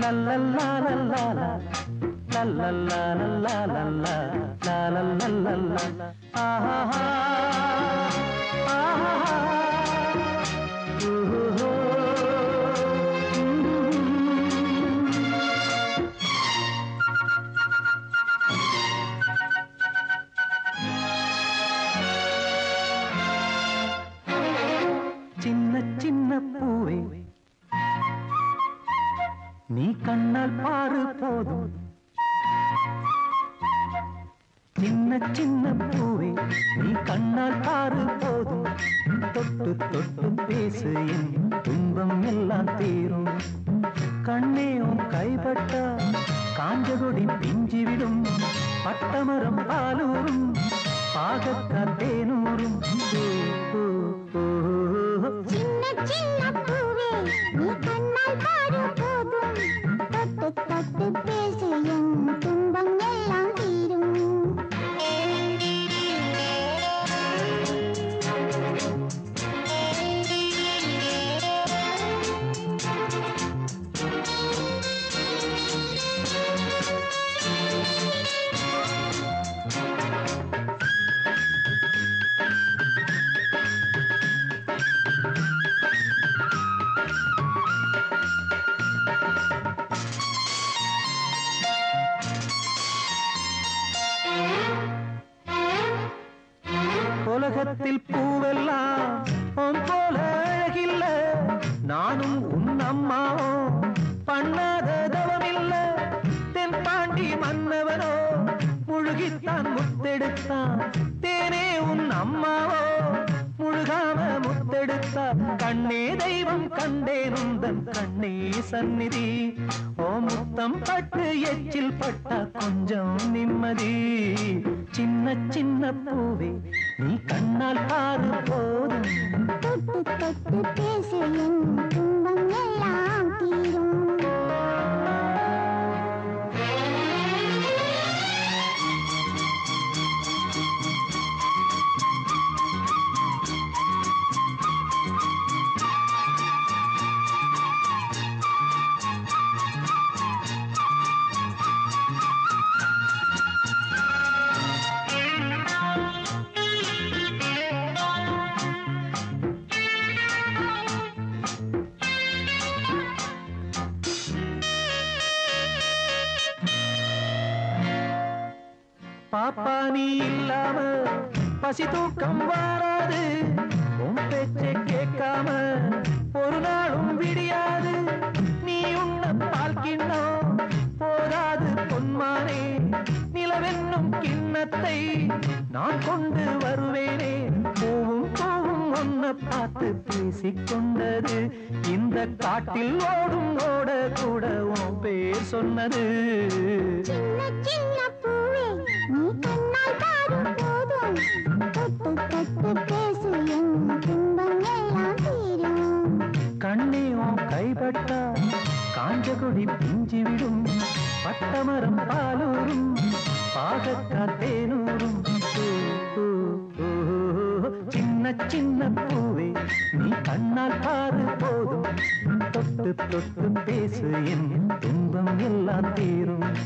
லல்லல்லா லல்லாலா லல்லல்லா லல்லாலல்லா லாலல்லல்லல்லா ஆஹா ஆஹா ஊஹூ. சின்ன சின்ன பூவே நீ கண்ணால் பாரு போதும் சின்ன சின்ன பூவே நீ கண்ணால் பாரு போதும் தொட்டு தொட்டு பேசு என் துன்பம் எல்லாம் தீரும் கண்ணே உன் கைப்பட்டா காஞ்சகொடி பிஞ்சிவிடும் பட்டமரம் பாலூரும் பாகக்கா தேனூரும் ஓ, ஓ, ஓ, ஓ. சின்ன சின்ன பூவே நீ கண்ணால் பாரு போதும் தொட்டு தொட்டு பேசு என் துன்பம் எல்லாம் தீரும் உலகத்தில் பூவெல்லாம் உன் போல அழகில்ல நானும் உன் அம்மாவோ பண்ணாத தவமில்ல தென் பாண்டி மன்னவனோ முழுகித்தான் முத்தெடுத்தான் தேனே உன் அம்மாவோ முழுகாம முத்தெடுத்தா கண்ணே தெய்வம் கண்டேன் உந்தன் கண்ணே சந்நிதி ஓ முத்தம் பட்டு எச்சில் பட்டா கொஞ்சம் நிம்மதி சின்ன சின்ன பூவே நீ கண்ணால் பாரு போதும் தொட்டு தொட்டு பேசு என் துன்பம் எல்லாம் தீரும் பாப்பா நீ இல்லாம பசி தூக்கம் வராது உன் பேச்சை கேட்காம ஒரு நாளும் விடியாது நீ உண்ண பால் கிண்ணம் போதாது பொன்மானே நிலவென்னும் கிண்ணத்தை நான் கொண்டு வருவேனே பூவும் பூவும் ஒன்ன பார்த்து பேசிக்கொண்டது இந்த காட்டில் ஓடும் ஓட கூட உன் பேர் சொன்னது சின்ன சின்ன பூவே நீ கண்ணால் பாரு போதும் தொட்டு தொட்டு பேசு என் துன்பம் எல்லாம் தீரும் கண்ணே உன் கைப்பட்டா காஞ்சகுடி பிஞ்சி விடும் பட்டமரம் பாலூரும் பாகக்கா தேனூரும் ஓ, ஓ, ஓ, ஓ. சின்ன சின்ன பூவே நீ கண்ணால் பாரு போதும் தொட்டு தொட்டு பேசு என் துன்பம் எல்லாம் தீரும்